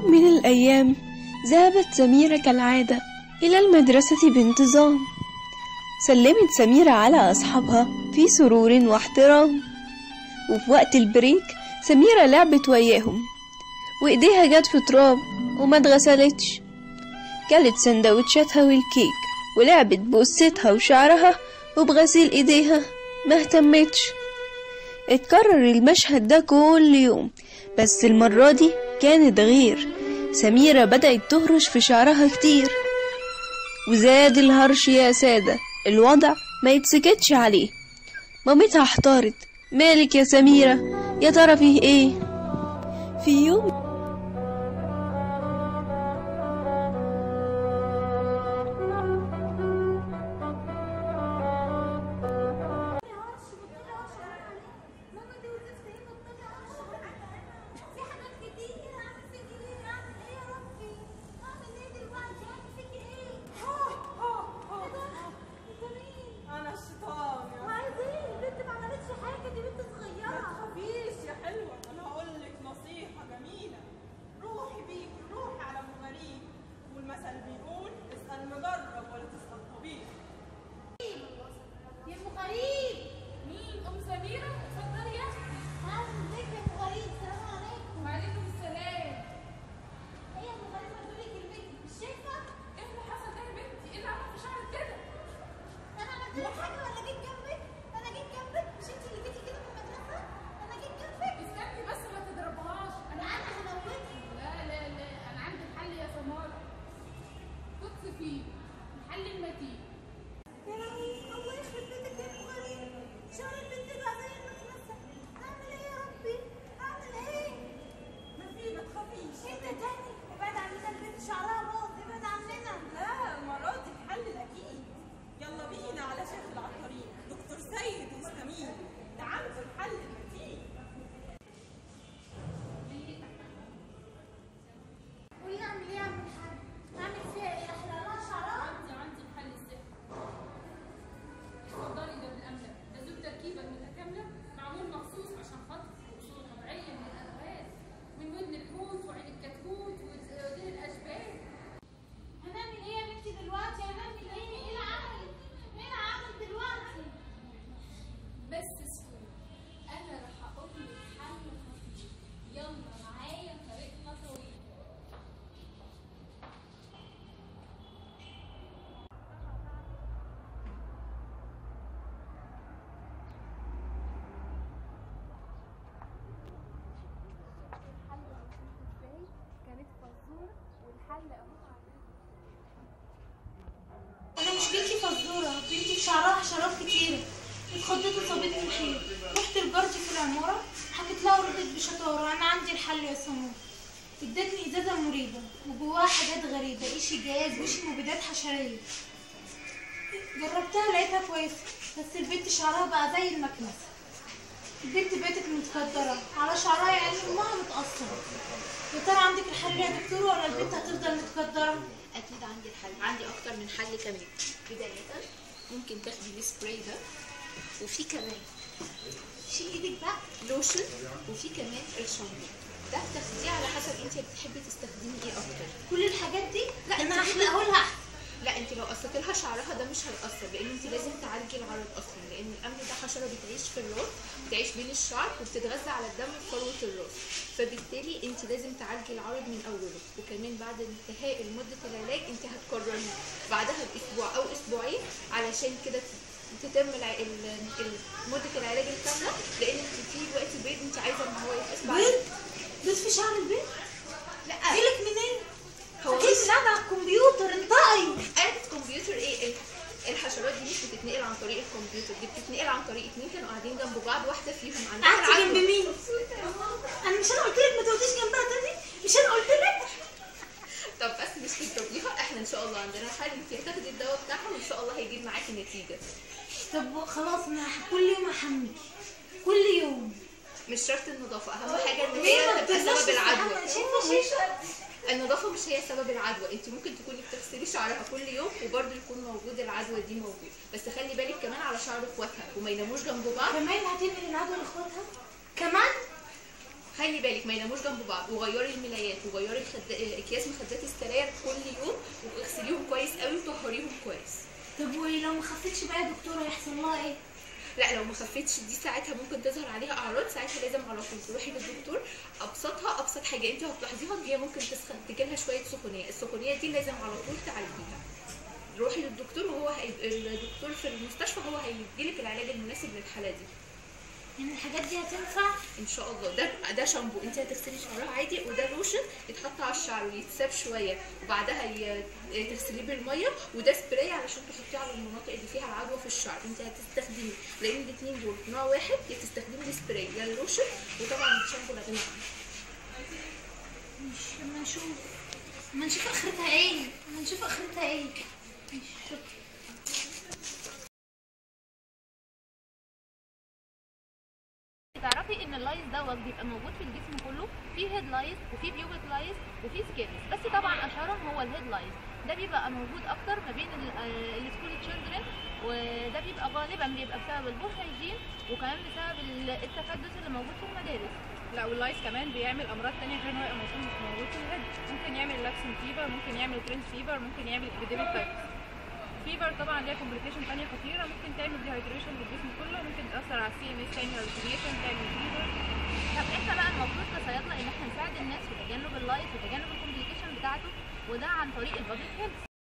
يوم من الأيام ذهبت سميرة كالعادة إلى المدرسة بانتظام سلمت سميرة على أصحابها في سرور واحترام وفي وقت البريك سميرة لعبت وياهم وإيديها جت في تراب وما اتغسلتش كلت سندوتشاتها والكيك ولعبت بقصتها وشعرها وبغسيل إيديها ما اهتمتش اتكرر المشهد ده كل يوم بس المرة دي كانت غير سميرة بدأت تهرش في شعرها كتير وزاد الهرش يا سادة الوضع ما يتسكتش عليه مامتها احتارت مالك يا سميرة يا ترى فيه ايه في يوم انا الشيطان يا ما تخافيش يا حلوه انا هقول لك نصيحه جميله روحي بيكي روحي على ام غريب والمثل بيقول اسال مجرب ولا تسال طبيب يا ابو غريب مين ام سميره اتفضلي يا اختي اهلا بك يا ابو غريب السلام عليكم وعليكم السلام ايه يا ابو غريب ما تقولي كلمتي مش شايفه ايه اللي حصل ده يا بنتي ايه اللي عمل في شعرك كده انا عملت لك حاجه ولا جيت جنبك انا جيت جنبك مش انت اللي جيتي كده من المدرسه انا جيت جنبك استني بس ما تضربهاش انا عندي هنوتها لا لا لا انا عندي الحل يا سماره كنت فيه الحل المتين يا لهوي الله يخرب بيتك يا ابو غريب شعر البنت بقى زي المكنسه اعمل ايه يا ربي اعمل ايه ما في ما تخافيش انت تاني ابعد عننا البنت شعرها باظ ابعد عننا لا المره دي الحل الاكيد يلا بينا على شيخ العطارين دكتور سيد مستمين ده عنده الحل المتين قولي اعمل ايه يا عم الحاج اعمل فيها ايه احلى لها شعرها عندي عندي الحل السحري اتفضلي ده بالامله ده ذو التركيبه المتكامله معمول مخصوص عشان خاطر اصول طبيعيه من الالغاز من ودن الحوت وعين الكتكوت ودين الاشباه هنعمل ايه يا بنتي دلوقتي هنعمل ايه ايه العمل ايه العمل دلوقتي بس اسكت انا راح اقول لك حل خطير يلا معايا طريقنا طويل كانت فزورة والحل اهو انا مشكلتي فزوره بنتي في شعرها حشرات كتيره اتخضت وصابتني خير رحت لجارتي في العماره حكيت لها وردت بشطاره انا عندي الحل يا سمو ادتني ازازه مريبه وجواها حاجات غريبه ايش جاز وايش مبيدات حشريه جربتها لقيتها كويسه بس البنت شعرها بقى زي المكنسه البنت بقت متكدره على شعرها يعني امها متقصره يا ترى عندك الحل يا دكتور ولا البنت هتفضل متكدره اكيد عندي الحل عندي اكتر من حل كمان بدايه ممكن تاخدي السبراي ده وفي كمان شيل ايدك بقى لوشن وفي كمان الشامبو ده بتاخديه على حسب انت بتحبي تستخدمي ايه اكتر كل الحاجات دي لا، انا انت احلى اقولها احسن لا انت لو قصت لها شعرها ده مش هيأثر لان انت لازم تعالجي العرض اصلا لان الامن ده حشره بتعيش في الراس بتعيش بين الشعر وبتتغذى على الدم في فروه الراس فبالتالي انت لازم تعالجي العرض من اوله وكمان بعد انتهاء مده العلاج انت هتكرري بعدها باسبوع او اسبوعين علشان كده تتم الع... ال... ال- مده العلاج الكامله لان انت في دلوقتي بيض انت عايزه ان هو يتقاس بعد بيض بيض في شعر البنت لا جيلك منين؟ هو اكيد من قاعده على الكمبيوتر انطقي آلة الكمبيوتر ايه ال- الحشرات دي مش بتتنقل عن طريق الكمبيوتر دي بتتنقل عن طريق اتنين كانوا قاعدين جنب بعض واحده فيهم عندها قعدتي العدوى. جنب مين؟ انا مش انا قلت لك ما تقعديش جنبها تاني مش انا قلت لك طب بس مش تضربيها احنا ان شاء الله عندنا الحل انت هتاخدي الدواء بتاعها وان شاء الله هيجيب معاكي نتيجه طب خلاص انا كل يوم احميكي كل يوم مش شرط النظافه اهم حاجه ان ليه ما هي تبقى بترضاش سبب العدوى تستحمى؟ شايفه شايفه النظافه مش هي سبب العدوى انت ممكن تكوني بتغسلي شعرها كل يوم وبرده يكون موجود العدوى دي موجود بس خلي بالك كمان على شعر اخواتها وما يناموش جنب بعض كمان هتنقل العدوى لاخواتها كمان خلي بالك ما يناموش جنب بعض وغيري الملايات وغيري الخد... اكياس مخدات السراير كل يوم واغسليهم كويس قوي وطهريهم كويس طب ولو ما خفتش بقى يا دكتوره يحصل لها ايه لا لو ما خفتش دي ساعتها ممكن تظهر عليها اعراض ساعتها لازم على طول تروحي للدكتور ابسطها ابسط حاجه انت هتلاحظيها ان هي ممكن تسخن تجيلها شويه سخونيه السخونيه دي لازم على طول تعالجيها روحي للدكتور وهو هي... الدكتور في المستشفى هو هيديلك العلاج المناسب للحاله دي يعني الحاجات دي هتنفع ان شاء الله ده ده شامبو انت هتغسلي شعرها عادي وده لوشن يتحط على الشعر ويتساب شويه وبعدها ي- تغسليه بالميه وده سبراي علشان تحطيه على المناطق اللي فيها العدوى في الشعر انت هتستخدمي لان الاثنين دول نوع واحد يا تستخدمي السبراي يا اللوشن وطبعا الشامبو لا غنى عنه مش اما نشوف اما نشوف اخرتها ايه اما نشوف اخرتها ايه مش شكرا تعرفي ان اللايز دوت بيبقى موجود في الجسم كله في هيد لايز وفي بيوبك لايز وفي سكيلز بس طبعا اشهرهم هو الهيد لايز ده بيبقى موجود اكتر ما بين السكول تشيلدرن وده بيبقى غالبا بيبقى بسبب البور هايجين وكمان بسبب ال- التكدس اللي موجود في المدارس لا واللايس كمان بيعمل امراض تانية غير ان هو يبقى موجود موجود في الهيد ممكن يعمل لاكسن فيبر ممكن يعمل برنس فيبر ممكن يعمل ابيديميك تايفس فيبر طبعا ليها كومبليكيشن تانية خطيرة ممكن تعمل ديهايدريشن للجسم كله ممكن تأثر على السي ام اس تعمل هالوسينيشن تعمل فيبر طب احنا بقى المفروض كصيادله ان احنا نساعد الناس في تجنب اللايز وتجنب الكومبليكيشن بتاعته وده عن طريق البابليك هيلث